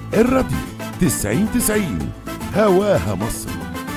الراديو 90 90 هواها مصر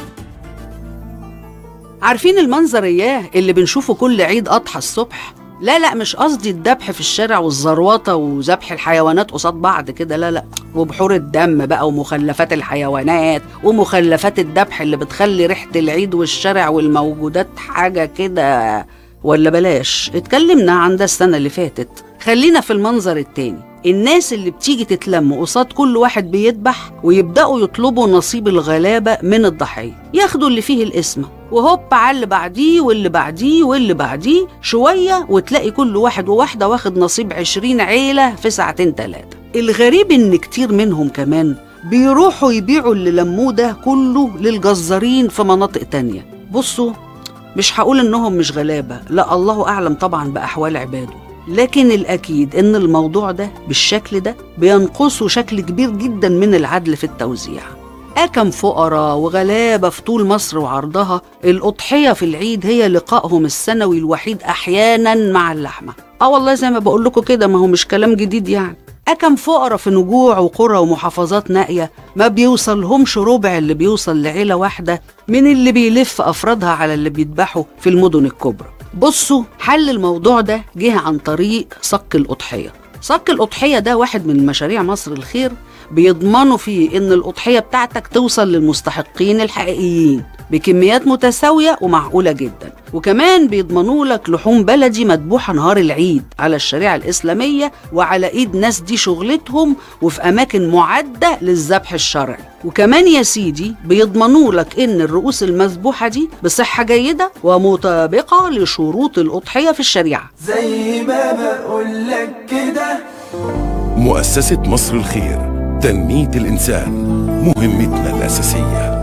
عارفين المنظر اياه اللي بنشوفه كل عيد اضحى الصبح لا لا مش قصدي الذبح في الشارع والزروطه وذبح الحيوانات قصاد بعض كده لا لا وبحور الدم بقى ومخلفات الحيوانات ومخلفات الذبح اللي بتخلي ريحه العيد والشارع والموجودات حاجه كده ولا بلاش اتكلمنا عن ده السنه اللي فاتت خلينا في المنظر التاني الناس اللي بتيجي تتلم قصاد كل واحد بيذبح ويبدأوا يطلبوا نصيب الغلابة من الضحية ياخدوا اللي فيه القسمة وهوب على اللي بعديه واللي بعديه واللي بعديه شوية وتلاقي كل واحد وواحدة واخد نصيب عشرين عيلة في ساعتين تلاتة الغريب إن كتير منهم كمان بيروحوا يبيعوا اللي لموه ده كله للجزارين في مناطق تانية بصوا مش هقول إنهم مش غلابة لا الله أعلم طبعا بأحوال عباده لكن الأكيد إن الموضوع ده بالشكل ده بينقصه شكل كبير جدا من العدل في التوزيع أكم فقراء وغلابة في طول مصر وعرضها الأضحية في العيد هي لقائهم السنوي الوحيد أحيانا مع اللحمة آه والله زي ما بقول لكم كده ما هو مش كلام جديد يعني أكم فقراء في نجوع وقرى ومحافظات نائية ما بيوصلهمش ربع اللي بيوصل لعيلة واحدة من اللي بيلف أفرادها على اللي بيذبحوا في المدن الكبرى بصوا حل الموضوع ده جه عن طريق صك الأضحية صك الأضحية ده واحد من مشاريع مصر الخير بيضمنوا فيه إن الأضحية بتاعتك توصل للمستحقين الحقيقيين بكميات متساوية ومعقولة جدا وكمان بيضمنوا لك لحوم بلدي مذبوحة نهار العيد على الشريعة الإسلامية وعلى إيد ناس دي شغلتهم وفي أماكن معدة للذبح الشرعي وكمان يا سيدي بيضمنوا لك إن الرؤوس المذبوحة دي بصحة جيدة ومطابقة لشروط الأضحية في الشريعة زي ما بقولك كده مؤسسة مصر الخير تنمية الإنسان مهمتنا الأساسية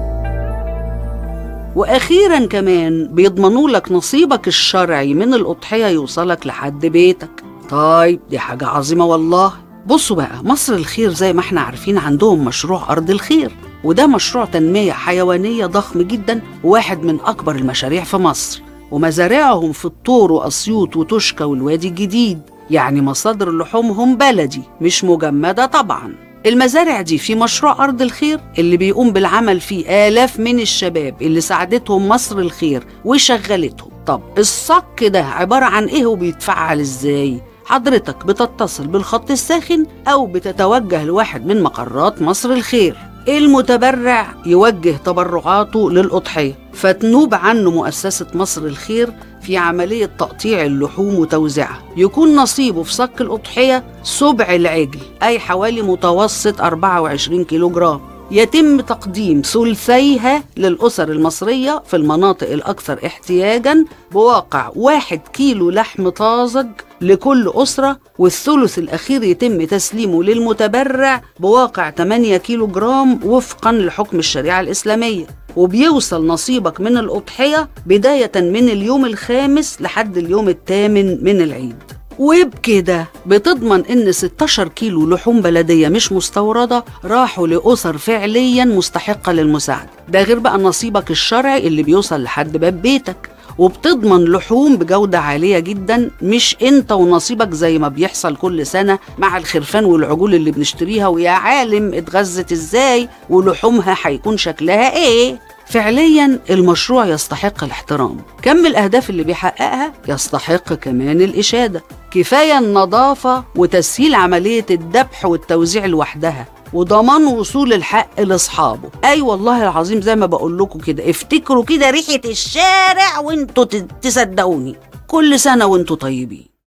واخيرا كمان بيضمنوا لك نصيبك الشرعي من الاضحيه يوصلك لحد بيتك طيب دي حاجه عظيمه والله بصوا بقى مصر الخير زي ما احنا عارفين عندهم مشروع ارض الخير وده مشروع تنميه حيوانيه ضخم جدا وواحد من اكبر المشاريع في مصر ومزارعهم في الطور واسيوط وتشكى والوادي الجديد يعني مصادر لحومهم بلدي مش مجمده طبعا المزارع دي في مشروع أرض الخير اللي بيقوم بالعمل فيه آلاف من الشباب اللي ساعدتهم مصر الخير وشغلتهم طب الصك ده عبارة عن إيه وبيتفعل إزاي؟ حضرتك بتتصل بالخط الساخن أو بتتوجه لواحد من مقرات مصر الخير المتبرع يوجه تبرعاته للأضحية فتنوب عنه مؤسسة مصر الخير في عملية تقطيع اللحوم وتوزيعها يكون نصيبه في صك الأضحية سبع العجل أي حوالي متوسط 24 كيلو جرام يتم تقديم ثلثيها للأسر المصرية في المناطق الأكثر احتياجا بواقع واحد كيلو لحم طازج لكل أسرة والثلث الأخير يتم تسليمه للمتبرع بواقع 8 كيلو جرام وفقا لحكم الشريعة الإسلامية وبيوصل نصيبك من الأضحية بداية من اليوم الخامس لحد اليوم الثامن من العيد وبكده بتضمن ان 16 كيلو لحوم بلديه مش مستورده راحوا لاسر فعليا مستحقه للمساعده ده غير بقى نصيبك الشرعي اللي بيوصل لحد باب بيتك وبتضمن لحوم بجودة عالية جدا مش انت ونصيبك زي ما بيحصل كل سنة مع الخرفان والعجول اللي بنشتريها ويا عالم اتغذت ازاي ولحومها هيكون شكلها ايه فعليا المشروع يستحق الاحترام كم الأهداف اللي بيحققها يستحق كمان الإشادة كفاية النظافة وتسهيل عملية الذبح والتوزيع لوحدها وضمان وصول الحق لاصحابه اي والله العظيم زي ما بقول لكم كده افتكروا كده ريحه الشارع وانتوا ت- تصدقوني كل سنه وانتوا طيبين